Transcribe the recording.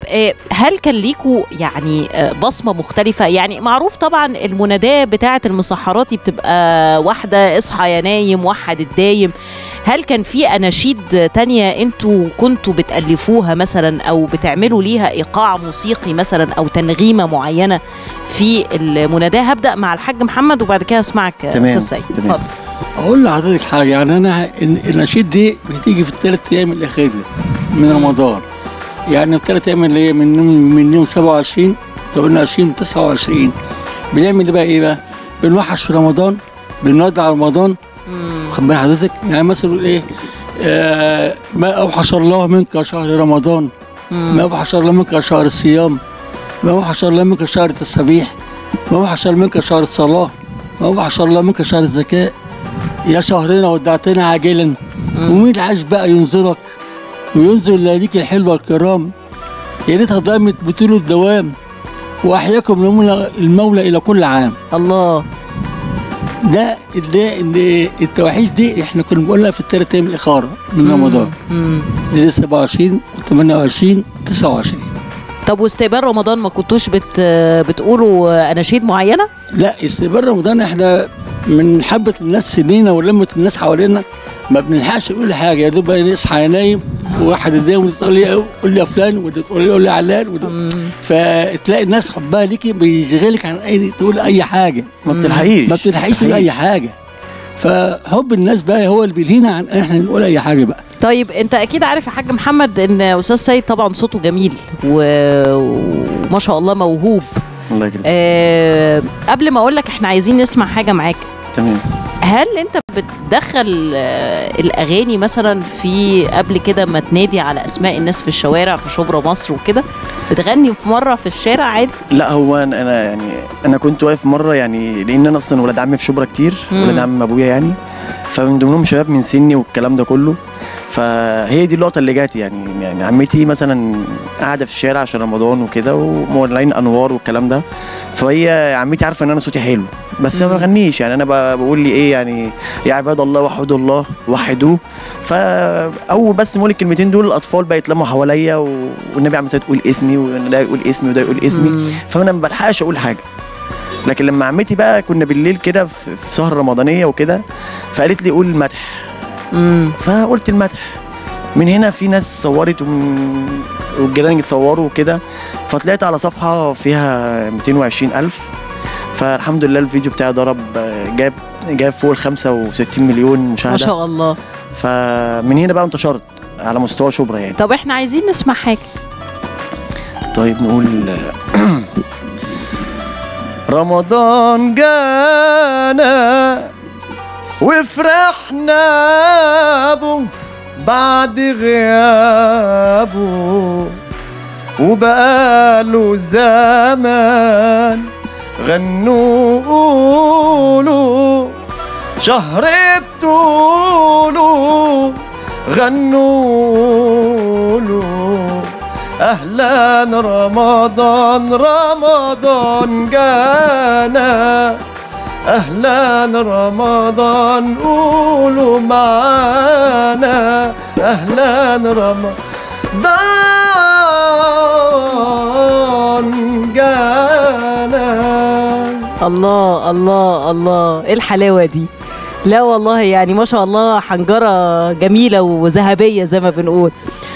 آه، هل كان ليكوا يعني آه، بصمه مختلفه يعني معروف طبعا المناداه بتاعه المسحراتي بتبقى واحده اصحى يا نايم وحد الدايم هل كان في اناشيد تانية انتوا كنتوا بتالفوها مثلا او بتعملوا ليها ايقاع موسيقي مثلا او تنغيمه معينه في المناداه هبدا مع الحاج محمد وبعد كده اسمعك آه، تمام، استاذ سيد تمام. اتفضل اقول لحضرتك حاجه يعني انا ال- النشيد دي بتيجي في الثلاث ايام الاخيره من رمضان يعني الثلاث ايام اللي هي من يوم من يوم 27 28 29 بنعمل بقى ايه بقى؟ بنوحش في رمضان بنودع رمضان مم. واخد بال حضرتك يعني مثلا نقول ايه آه ما اوحش الله منك شهر رمضان ما مم. اوحش الله منك شهر الصيام ما اوحش الله منك شهر التسبيح ما اوحش الله منك شهر الصلاه ما اوحش الله منك شهر الزكاه يا شهرنا ودعتنا عاجلا ومين اللي عايش بقى ينظرك وينظر لياليك الحلوه الكرام يا ريتها دامت بطول الدوام واحياكم المولى, المولى الى كل عام الله ده ده ده التوحيد دي احنا كنا بنقولها في الثلاث ايام الاخاره من رمضان مم. اللي 27 و28 29 طب واستقبال رمضان ما كنتوش بت بتقولوا اناشيد معينه لا استقبال رمضان احنا من حبة الناس سنينا ولمة الناس حوالينا ما بنلحقش نقول حاجة يا دوب نصحى ينايم وواحد يداوم تقول لي قول لي يا فلان وده تقول لي قول لي علان وده مم. فتلاقي الناس حبها ليكي بيشغلك عن اي تقول اي حاجة ما بتلحقيش ما بتلحقيش تقول اي حاجة فحب الناس بقى هو اللي بيلهينا عن احنا نقول اي حاجة بقى طيب انت اكيد عارف يا حاج محمد ان استاذ سيد طبعا صوته جميل و... وما شاء الله موهوب الله يكرمك أه... قبل ما اقول لك احنا عايزين نسمع حاجه معاك تمام هل انت بتدخل آه، الاغاني مثلا في قبل كده ما تنادي على اسماء الناس في الشوارع في شبرا مصر وكده بتغني في مره في الشارع عادي لا هو انا أنا يعني انا كنت واقف مره يعني لان انا اصلا ولاد عمي في شبرا كتير مم. ولاد عم ابويا يعني فمن ضمنهم شباب من سني والكلام ده كله فهي دي اللقطه اللي جات يعني يعني عمتي مثلا قاعده في الشارع عشان رمضان وكده ومولعين انوار والكلام ده فهي عمتي عارفه ان انا صوتي حلو بس ما مم. بغنيش يعني انا ب- بقول لي ايه يعني يا عباد الله وحدوا الله وحدوه فاول بس ما اقول الكلمتين دول الاطفال بقى يتلموا حواليا و- والنبي عم تقول اسمي وده يقول اسمي وده يقول اسمي مم. فانا ما بلحقش اقول حاجه لكن لما عمتي بقى كنا بالليل كده في في سهره رمضانيه وكده فقالت لي قول المدح مم. فقلت المدح من هنا في ناس صورت ومن والجيران صوروا وكده فطلعت على صفحه فيها 220 الف فالحمد لله الفيديو بتاعي ضرب جاب جاب فوق ال 65 مليون ما مشاهده شاء الله فمن هنا بقى انتشرت على مستوى شبرا يعني طب احنا عايزين نسمع حاجه طيب نقول رمضان جانا وفرحنا بو بعد غيابه وبقاله زمان غنوا قولوا شهر بطوله غنوا له اهلا رمضان رمضان جانا اهلا رمضان قولوا معانا اهلا رمضان جانا الله الله الله ايه الحلاوه دي لا والله يعني ما شاء الله حنجره جميله وذهبيه زي ما بنقول